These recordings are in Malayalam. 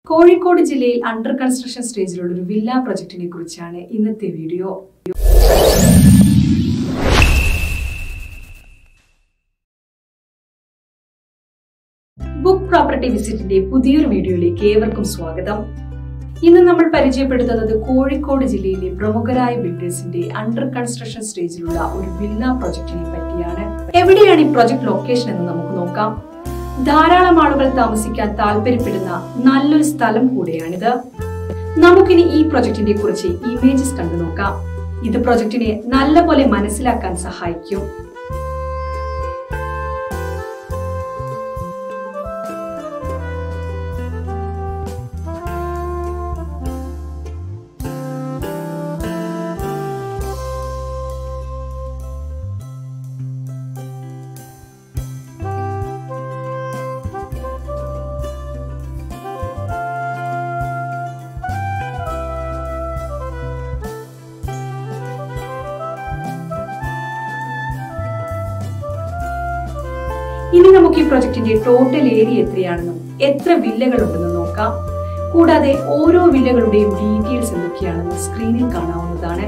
കോഴിക്കോട് ജില്ലയിൽ അണ്ടർ കൺസ്ട്രക്ഷൻ സ്റ്റേജിലുള്ള ഒരു വില്ല പ്രൊജക്ടിനെ കുറിച്ചാണ് ഇന്നത്തെ വീഡിയോ ബുക്ക് പ്രോപ്പർട്ടി വിസിറ്റിന്റെ പുതിയൊരു വീഡിയോയിലേക്ക് ഏവർക്കും സ്വാഗതം ഇന്ന് നമ്മൾ പരിചയപ്പെടുത്തുന്നത് കോഴിക്കോട് ജില്ലയിലെ പ്രമുഖരായ ബിൽഡേഴ്സിന്റെ അണ്ടർ കൺസ്ട്രക്ഷൻ സ്റ്റേജിലുള്ള ഒരു വില്ല പ്രൊജക്ടിനെ പറ്റിയാണ് എവിടെയാണ് ഈ പ്രൊജക്ട് ലൊക്കേഷൻ എന്ന് നമുക്ക് നോക്കാം ധാരാളം ആളുകൾ താമസിക്കാൻ താല്പര്യപ്പെടുന്ന നല്ലൊരു സ്ഥലം കൂടെയാണിത് നമുക്കിനി ഈ പ്രൊജക്ടിനെ കുറിച്ച് ഇമേജസ് കണ്ടു നോക്കാം ഇത് പ്രൊജക്ടിനെ നല്ലപോലെ മനസ്സിലാക്കാൻ സഹായിക്കും ഇനി നമുക്ക് ഈ പ്രൊജക്ടിന്റെ ടോട്ടൽ ഏരിയ എത്രയാണെന്നും എത്ര വില്ലകൾ ഉണ്ടെന്ന് നോക്കാം കൂടാതെ ഓരോ വില്ലകളുടെയും ഡീറ്റെയിൽസ് എന്തൊക്കെയാണെന്ന് സ്ക്രീനിൽ കാണാവുന്നതാണ്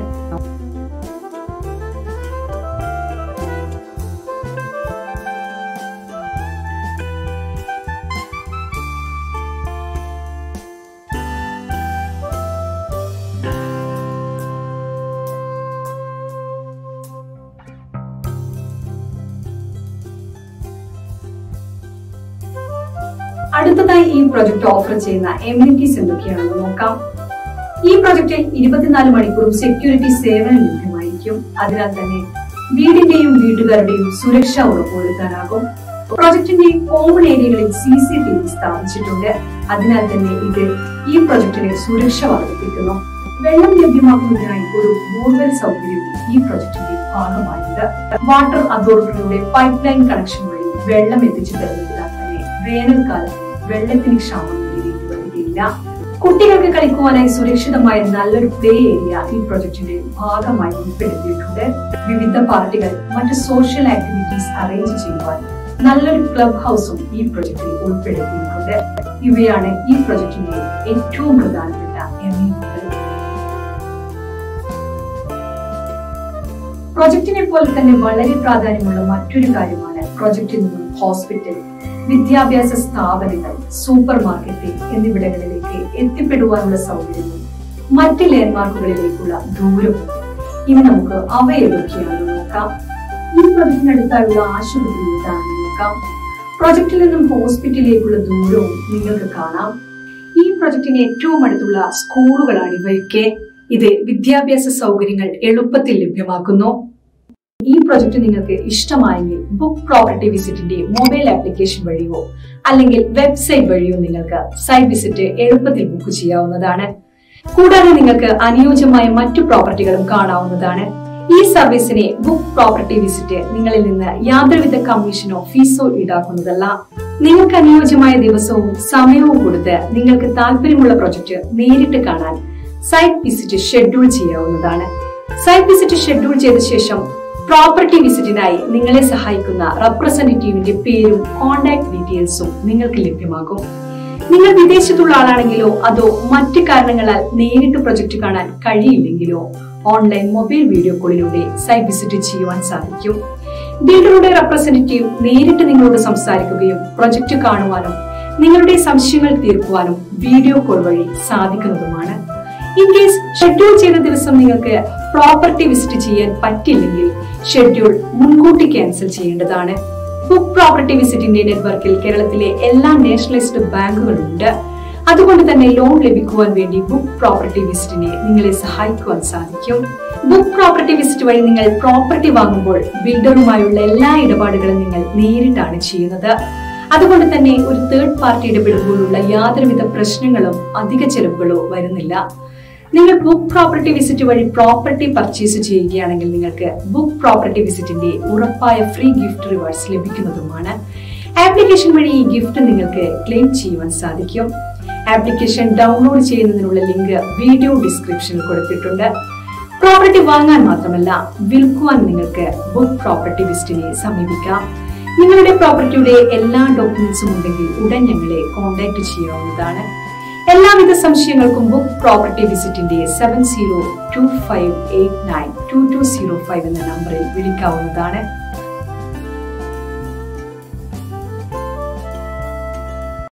അടുത്തതായി ഈ പ്രൊജക്ട് ഓഫർ ചെയ്യുന്ന എമ്യൂണിറ്റീസ് എന്തൊക്കെയാണെന്ന് നോക്കാം ഈ പ്രൊജക്റ്റിൽ ഇരുപത്തിനാല് മണിക്കൂറും സെക്യൂരിറ്റി സേവനം ലഭ്യമായിരിക്കും അതിനാൽ തന്നെ വീടിന്റെയും വീട്ടുകാരുടെയും സുരക്ഷ ഉറപ്പുവരുത്താനാകും പ്രൊജക്ടിന്റെ കോമൺ ഏരിയകളിൽ സി സി ടി വി സ്ഥാപിച്ചിട്ടുണ്ട് അതിനാൽ തന്നെ ഇത് ഈ പ്രൊജക്ടിനെ സുരക്ഷ വർദ്ധിപ്പിക്കുന്നു വെള്ളം ലഭ്യമാക്കുന്നതിനായി ഒരു ബോർവെൽ സൗകര്യവും ഈ പ്രൊജക്ടിന്റെ ഭാഗമായുണ്ട് വാട്ടർ അതോറിറ്റിയുടെ പൈപ്പ് ലൈൻ കണക്ഷൻ വഴി വെള്ളം എത്തിച്ചു തരുന്നതിനാൽ തന്നെ വേനൽക്കാലം വെള്ളത്തിന് ക്ഷാമം നേരിട്ട് വരികയില്ല കുട്ടികൾക്ക് കളിക്കുവാനായി സുരക്ഷിതമായ നല്ലൊരു പ്ലേ ഏരിയ ഈ പ്രൊജക്ടിന്റെ ഭാഗമായി ഉൾപ്പെടുത്തിയിട്ടുണ്ട് വിവിധ പാർട്ടികൾ മറ്റ് സോഷ്യൽ ആക്ടിവിറ്റീസ് അറേഞ്ച് ചെയ്യുവാൻ നല്ലൊരു ക്ലബ് ഹൗസും ഈ പ്രൊജക്ടിൽ ഉൾപ്പെടുത്തിയിട്ടുണ്ട് ഇവയാണ് ഈ പ്രൊജക്ടിന്റെ ഏറ്റവും പ്രധാനപ്പെട്ട എമിനിറ്റികൾ പ്രൊജക്ടിനെ പോലെ തന്നെ വളരെ പ്രാധാന്യമുള്ള മറ്റൊരു കാര്യമാണ് പ്രൊജക്റ്റിൽ നിന്നും ഹോസ്പിറ്റൽ വിദ്യാഭ്യാസ സ്ഥാപനങ്ങൾ സൂപ്പർ മാർക്കറ്റ് എന്നിവിടങ്ങളിലേക്ക് എത്തിപ്പെടുവാനുള്ള സൗകര്യവും മറ്റ് ലാൻഡ്മാർക്കുകളിലേക്കുള്ള ദൂരവും ഇനി നമുക്ക് അവ ഏതൊക്കെയാണെന്ന് നോക്കാം ഈ പ്രൊജക്ടിനടുത്തായുള്ള ആശുപത്രി ഏതാണെന്ന് നോക്കാം പ്രൊജക്റ്റിൽ നിന്നും ഹോസ്പിറ്റലിലേക്കുള്ള ദൂരവും നിങ്ങൾക്ക് കാണാം ഈ പ്രൊജക്ടിന് ഏറ്റവും അടുത്തുള്ള സ്കൂളുകളാണ് ഇവയൊക്കെ ഇത് വിദ്യാഭ്യാസ സൗകര്യങ്ങൾ എളുപ്പത്തിൽ ലഭ്യമാക്കുന്നു ഈ പ്രൊജക്ട് നിങ്ങൾക്ക് ഇഷ്ടമായെങ്കിൽ ബുക്ക് പ്രോപ്പർട്ടി വിസിറ്റിന്റെ മൊബൈൽ ആപ്ലിക്കേഷൻ വഴിയോ അല്ലെങ്കിൽ വെബ്സൈറ്റ് വഴിയോ നിങ്ങൾക്ക് സൈറ്റ് വിസിറ്റ് എളുപ്പത്തിൽ ബുക്ക് ചെയ്യാവുന്നതാണ് കൂടാതെ നിങ്ങൾക്ക് അനുയോജ്യമായ മറ്റു പ്രോപ്പർട്ടികളും കാണാവുന്നതാണ് ഈ സർവീസിനെ ബുക്ക് പ്രോപ്പർട്ടി വിസിറ്റ് നിങ്ങളിൽ നിന്ന് യാതൊരുവിധ കമ്മീഷനോ ഫീസോ ഈടാക്കുന്നതല്ല നിങ്ങൾക്ക് അനുയോജ്യമായ ദിവസവും സമയവും കൊടുത്ത് നിങ്ങൾക്ക് താല്പര്യമുള്ള പ്രൊജക്ട് നേരിട്ട് കാണാൻ സൈറ്റ് വിസിറ്റ് ഷെഡ്യൂൾ ചെയ്യാവുന്നതാണ് സൈറ്റ് വിസിറ്റ് ഷെഡ്യൂൾ ചെയ്ത ശേഷം പ്രോപ്പർട്ടി വിസിറ്റിനായി നിങ്ങളെ സഹായിക്കുന്ന റെപ്രസെന്റേറ്റീവിന്റെ പേരും കോൺടാക്ട് ഡീറ്റെയിൽസും നിങ്ങൾക്ക് ലഭ്യമാകും നിങ്ങൾ വിദേശത്തുള്ള ആളാണെങ്കിലോ അതോ മറ്റ് കാരണങ്ങളാൽ നേരിട്ട് പ്രൊജക്ട് കാണാൻ കഴിയില്ലെങ്കിലോ ഓൺലൈൻ മൊബൈൽ വീഡിയോ കോളിലൂടെ സൈറ്റ് വിസിറ്റ് ചെയ്യുവാൻ സാധിക്കും ബിൽഡറുടെ റെപ്രസെന്റേറ്റീവ് നേരിട്ട് നിങ്ങളോട് സംസാരിക്കുകയും പ്രൊജക്ട് കാണുവാനും നിങ്ങളുടെ സംശയങ്ങൾ തീർക്കുവാനും വീഡിയോ കോൾ വഴി സാധിക്കുന്നതുമാണ് ഇൻ കേസ് ഷെഡ്യൂൾ ചെയ്ത ദിവസം നിങ്ങൾക്ക് പ്രോപ്പർട്ടി വിസിറ്റ് ചെയ്യാൻ പറ്റില്ലെങ്കിൽ ഷെഡ്യൂൾ മുൻകൂട്ടി ക്യാൻസൽ ചെയ്യേണ്ടതാണ് ബുക്ക് പ്രോപ്പർട്ടി വിസിറ്റിന്റെ നെറ്റ്വർക്കിൽ കേരളത്തിലെ എല്ലാ നാഷണലൈസ്ഡ് ബാങ്കുകളുണ്ട് അതുകൊണ്ട് തന്നെ ലോൺ ലഭിക്കുവാൻ വേണ്ടി ബുക്ക് പ്രോപ്പർട്ടി വിസിറ്റിനെ നിങ്ങളെ സഹായിക്കുവാൻ സാധിക്കും ബുക്ക് പ്രോപ്പർട്ടി വിസിറ്റ് വഴി നിങ്ങൾ പ്രോപ്പർട്ടി വാങ്ങുമ്പോൾ ബിൽഡറുമായുള്ള എല്ലാ ഇടപാടുകളും നിങ്ങൾ നേരിട്ടാണ് ചെയ്യുന്നത് അതുകൊണ്ട് തന്നെ ഒരു തേർഡ് പാർട്ടി ഇടപെടുമ്പോഴുള്ള യാതൊരുവിധ പ്രശ്നങ്ങളും അധിക ചെലവുകളോ വരുന്നില്ല നിങ്ങൾ ബുക്ക് പ്രോപ്പർട്ടി വിസിറ്റ് വഴി പ്രോപ്പർട്ടി പർച്ചേസ് ചെയ്യുകയാണെങ്കിൽ നിങ്ങൾക്ക് ബുക്ക് പ്രോപ്പർട്ടി വിസിറ്റിന്റെ ഉറപ്പായ ഫ്രീ ഗിഫ്റ്റ് റിവാർഡ്സ് ലഭിക്കുന്നതുമാണ് ആപ്ലിക്കേഷൻ വഴി ഈ ഗിഫ്റ്റ് നിങ്ങൾക്ക് ക്ലെയിം ചെയ്യുവാൻ സാധിക്കും ആപ്ലിക്കേഷൻ ഡൗൺലോഡ് ചെയ്യുന്നതിനുള്ള ലിങ്ക് വീഡിയോ ഡിസ്ക്രിപ്ഷനിൽ കൊടുത്തിട്ടുണ്ട് പ്രോപ്പർട്ടി വാങ്ങാൻ മാത്രമല്ല വിൽക്കുവാൻ നിങ്ങൾക്ക് ബുക്ക് പ്രോപ്പർട്ടി വിസിറ്റിനെ സമീപിക്കാം നിങ്ങളുടെ പ്രോപ്പർട്ടിയുടെ എല്ലാ ഡോക്യുമെന്റ്സും ഉണ്ടെങ്കിൽ ഉടൻ ഞങ്ങളെ കോൺടാക്ട് ചെയ്യാവുന്നതാണ് എല്ലാവിധ സംശയങ്ങൾക്കും ബുക്ക് പ്രോപ്പർട്ടി വിസിറ്റിന്റെ seven zero two five eight nine two two zero five എന്ന നമ്പറിൽ വിളിക്കാവുന്നതാണ്